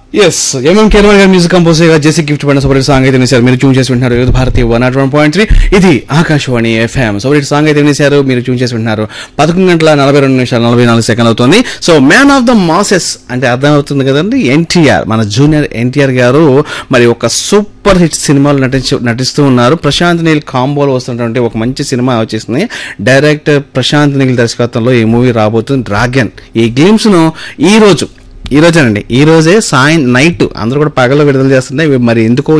yes MM Kerala గారి music composer గా జేసీ గిఫ్ట్ పడిన సపరేట్ సాంగ్ అయితే వినేశారు మీరు ట్యూన్ చేసి వింటున్నారు youth Bharati one naught one point three ఇది ఆకాశవాణి ఎఫ్ఎం సపరేట్ సాంగ్ అయితే వినేశారు మీరు ట్యూన్ చేసి వింటున్నారు పదకొండు గంటల నలభై రెండు నిమిషాలు నలభై నాలుగు సెకండ్ అవుతుంది so man of the masses అంటే అర్థం అవుతుంది కదండి ఎన్టీఆర్ మన జూనియర్ ఎన్టీఆర్ గారు మరి ఒక సూపర్ హిట్ సినిమాలు నటించు నటిస్తూ ఉన్నారు ప్రశాంత్ నీల్ కాంబోలో వస్తున్నటువంటి ఒక మంచి సినిమా వచ్చేసింది డైరెక్టర్ ప్రశాంత్ నీల్ దర్శకత్వంలో ఈ మూవీ రాబోతుంది డ్రాగన్ ఈ గ్లిమ్స్ ను ఈ రోజు ఈ రోజేనండి ఈ రోజే సాయం నైట్ అందరూ కూడా పగల విడుదల చేస్తుంటే ఇవి మరి ఎందుకో